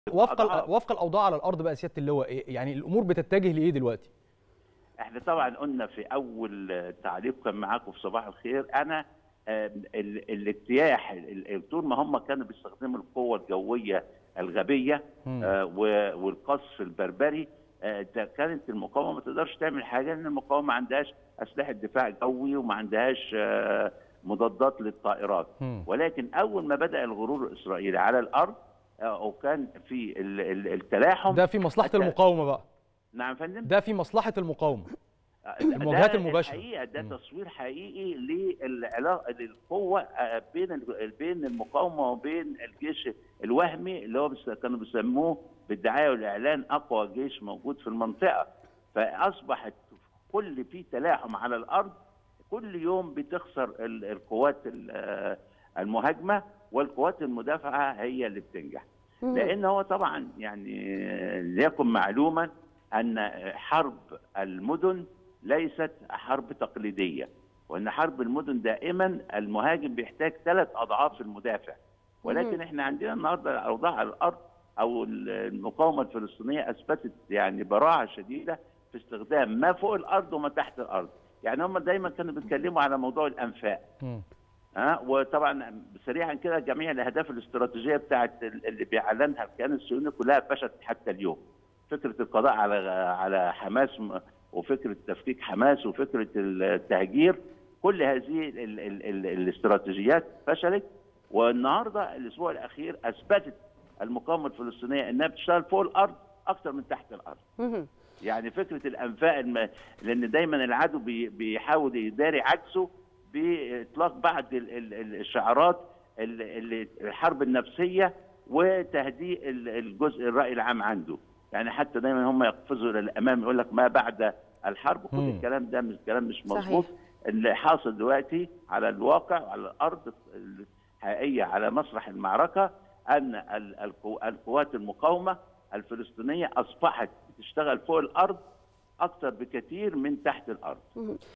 وفق أضعاف. ال- وفق الاوضاع على الارض بقى سياده اللواء إيه؟ يعني الامور بتتجه لايه دلوقتي احنا طبعا قلنا في اول آه، تعليق كان معاكم في صباح الخير انا آه، ال- الاجتياح ال- ال- طول ما هم كانوا بيستخدموا القوه الجويه الغبيه مم. آه، و- والقصف البربري آه، ده كانت المقاومه ما تقدرش تعمل حاجه لان المقاومه ما عندهاش اسلحه دفاع جوي وما عندهاش آه، مضادات للطائرات مم. ولكن اول ما بدا الغرور الاسرائيلي على الارض آه، وكان في ال- ال- التلاحم ده في مصلحه الت- المقاومه بقى نعم يا فندم ده في مصلحه المقاومه ده المواجهات المباشرة. الحقيقه ده مم. تصوير حقيقي للعلاقه للقوه آه، بين ال- بين المقاومه وبين الجيش الوهمي اللي هو بس- كانوا بيسموه بالدعايه والاعلان اقوى جيش موجود في المنطقه فاصبحت كل في تلاحم على الارض كل يوم بتخسر ال- القوات ال- آه، المهاجمه والقوات المدافعه هي اللي بتنجح مم. لان هو طبعا يعني ليكن معلوما ان حرب المدن ليست حرب تقليديه وان حرب المدن دائما المهاجم بيحتاج ثلاث اضعاف المدافع ولكن مم. احنا عندنا النهارده الاوضاع على الارض او المقاومه الفلسطينيه اثبتت يعني براعه شديده في استخدام ما فوق الارض وما تحت الارض يعني هم دايما كانوا بيتكلموا على موضوع الانفاق مم. ها وطبعا سريعا كده جميع الاهداف الاستراتيجيه بتاعت ال- اللي بيعلنها الكيان الصهيوني كلها فشلت حتى اليوم. فكره القضاء على على حماس م- وفكره تفكيك حماس وفكره التهجير كل هذه ال ال ال الاستراتيجيات فشلت والنهارده الاسبوع الاخير اثبتت المقاومه الفلسطينيه انها بتشتغل فوق الارض اكثر من تحت الارض. مهم. يعني فكره الانفاق الم... لان دايما العدو بي... بيحاول يداري عكسه باطلاق بعض ال... ال... ال- الشعارات ال... ال... الحرب النفسيه وتهدئ ال- الجزء الراي العام عنده يعني حتى دايما هم يقفزوا الى الامام يقول لك ما بعد الحرب كل مم. الكلام ده مش كلام مش صحيح. مظبوط اللي حاصل دلوقتي على الواقع وعلى الارض الحقيقيه على مسرح المعركه ان ال- القو- القوات المقاومه الفلسطينيه اصبحت تشتغل فوق الارض اكثر بكثير من تحت الارض مهم.